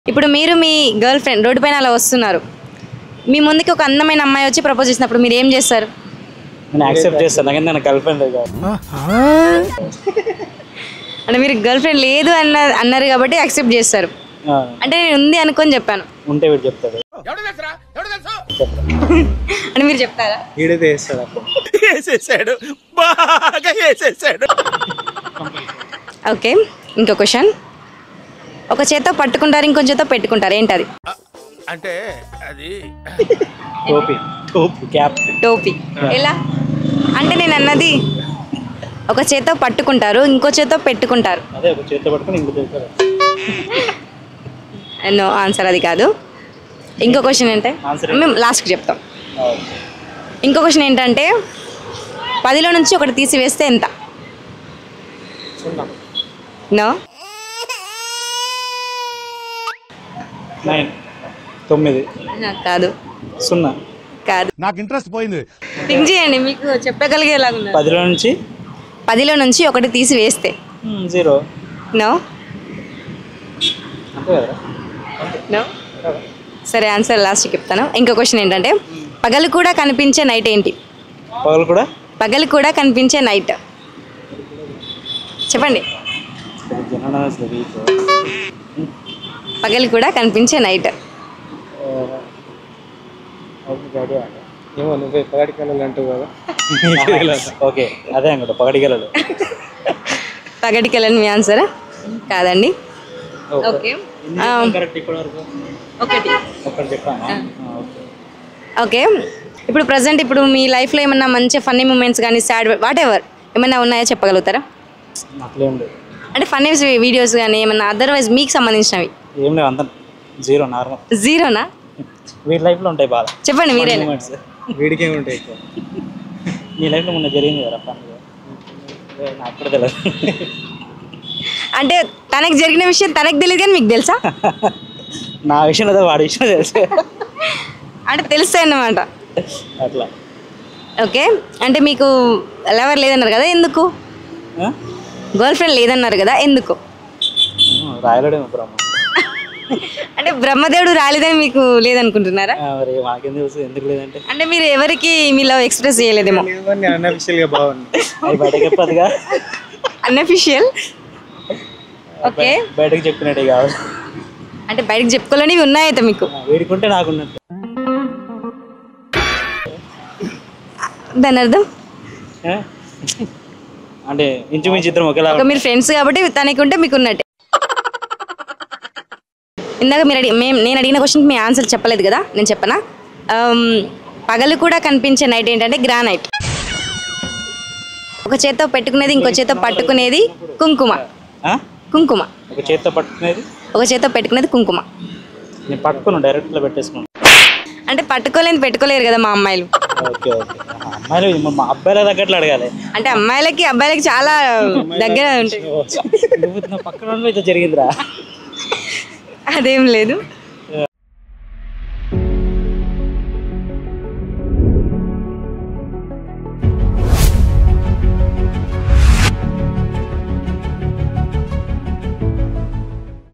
ఇప్పుడు మీరు మీ girl friend road పైన అలా వస్తున్నారు మీ ముందుకి ఒక అందమైన అమ్మాయి వచ్చి ప్రపోజ్ చేసినప్పుడు మీరు ఏం చేస్తారు నేను యాక్సెప్ట్ చేస్తాను నాకంటే నేను గర్ల్ ఫ్రెండ్ కాదు అంటే మీరు గర్ల్ ఫ్రెండ్ లేదు అన్న అన్నారు కాబట్టి యాక్సెప్ట్ చేస్తారు ఆ, అంటే నేను ఉంది అనుకొని చెప్పాను ఉంటే వీడు చెప్తాడు చెప్తా అంటే మీరు చెప్తారా వీడైతే చేస్తాడు అప్పుడు వేసేసాడు బాగా వేసేసాడు ఓకే ఇంకో క్వశ్చన్ ఒక చేత్తో పట్టుకుంటారు ఇంకో చేత్తో పెట్టుకుంటారు ఏంటది అంటే అది టోపీ టోపీ క్యాప్ టోపీ ఎలా అంటే నేను అన్నది ఒక చేత్తో పట్టుకుంటారు ఇంకో చేత్తో పెట్టుకుంటారు అదే ఒక చేతితో పట్టుకొని ఇంకో చేతితో నో ఆన్సర్ అది కాదు ఇంకో క్వశ్చన్ ఏంటంటే Answer మేము లాస్ట్కి చెప్తాం ఇంకో క్వశ్చన్ ఏంటంటే పదిలో నుంచి ఒకటి తీసివేస్తే ఎంత నో నైన్ తొమ్మిది కాదు సున్నా కాదు నాకు ఇంట్రెస్ట్ పోయింది థింక్ చేయండి మీకు చెప్పగలిగేలాగా పదిలో నుంచి పదిలో నుంచి ఒకటి తీసివేస్తే మ్, జీరో నో అంతే కదా నో సరే ఆన్సర్ లాస్ట్కి చెప్తాను ఇంకో క్వశ్చన్ ఏంటంటే పగలు కూడా కనిపించే నైట్ ఏంటి పగలు కూడా పగలు కూడా కనిపించే నైట్ చెప్పండి జనన అసలు వీక్ పగలు కూడా కనిపించే నైట్ ఏమో నువ్వే పగటి కళలు అంటావు కదా ఓకే అదే అనుకుంటా పగటి కళలు పగటికి వెళ్ళండి మీ ఆన్సర్ కాదండి ఓకే ఆ, కరెక్ట్ ఇప్పటి వరకు ఒకటి ఒక్కటి చెప్పాను ఓకే ఓకే ఇప్పుడు ప్రజెంట్ ఇప్పుడు మీ లైఫ్లో ఏమన్నా మంచి ఫన్నీ మూమెంట్స్ కానీ సాడ్ వాట్ ఎవర్ ఏమన్నా ఉన్నాయో చెప్పగలుగుతారా అట్లేం లేదు అంటే ఫన్నీ వీడియోస్ కానీ ఏమన్నా అదర్వైజ్ మీకు సంబంధించినవి ఏం లేవు అంత జీరో నార్మల్ జీరోనా వీడి లైఫ్లో ఉంటాయి బాగా చెప్పండి మీరే మూమెంట్స్ వీడికే ఉంటాయి ఎక్కువ నీ లైఫ్లో మొన్న జరిగింది కదా ఫన్ నాకు కూడా తెలియదు అంటే తనకు జరిగిన విషయం తనకు తెలియదు కానీ మీకు తెలుసా నా విషయం అదే వాడి విషయం తెలుసు అంటే తెలుస్తాయి అన్నమాట అట్లా ఓకే అంటే మీకు లవర్ లేదన్నారు కదా ఎందుకు ఆ? గర్ల్ ఫ్రెండ్ లేదన్నారు కదా ఎందుకు ఉమ్, రాయలేడేమో బ్రహ్మ అంటే బ్రహ్మదేవుడు రాలేదని మీకు లేదనుకుంటున్నారా ఆ, మరి మాకేం తెలుసు ఎందుకు లేదంటే అంటే మీరు ఎవరికి మీ లవ్ ఎక్స్ప్రెస్ చేయలేదేమో అన్అఫిషియల్గా బాగుంది అది బయటకి చెప్పదుగా అన్అఫిషియల్ ఓకే బయటకు చెప్పినట్టే కాదు అంటే బయటకు చెప్పుకోలేనివి ఉన్నాయితే మీకు ఆ, వీడికుంటే నాకున్నట్టు దాని అర్థం ఆ? అంటే ఇంచుమించు ఇద్దరం ఒకేలా ఒక మీరు ఫ్రెండ్స్ కాబట్టి తనకి ఉంటే మీకు ఉన్నట్టే ఇందాక మీరు అడిగి మేము నేను అడిగిన క్వశ్చన్కి మీ ఆన్సర్ చెప్పలేదు కదా నేను చెప్పనా ఆమ్, పగలు కూడా కనిపించే నైట్ ఏంటంటే గ్రానైట్ ఒక చేత్తో పెట్టుకునేది ఇంకో చేత్తో పట్టుకునేది కుంకుమ ఆ? కుంకుమ ఒక చేత్తో పట్టుకునేది ఒక చేత్తో పెట్టుకునేది కుంకుమ నేను పట్టుకున్నాను డైరెక్ట్ ఇట్లా పెట్టేసుకున్నాను అంటే పట్టుకోలేని పెట్టుకోలేరు కదా మా అమ్మాయిలు ఓకే ఓకే ఆ, అమ్మాయిలు మా- మా అబ్బాయిల తగ్గట్లు అడగాలి అంటే అమ్మాయిలకి అబ్బాయిలకి చాలా దగ్గర ఉంటాయి నువ్వు నా పక్కన ఉండలో ఇట్లా జరిగిందిరా అదేం లేదు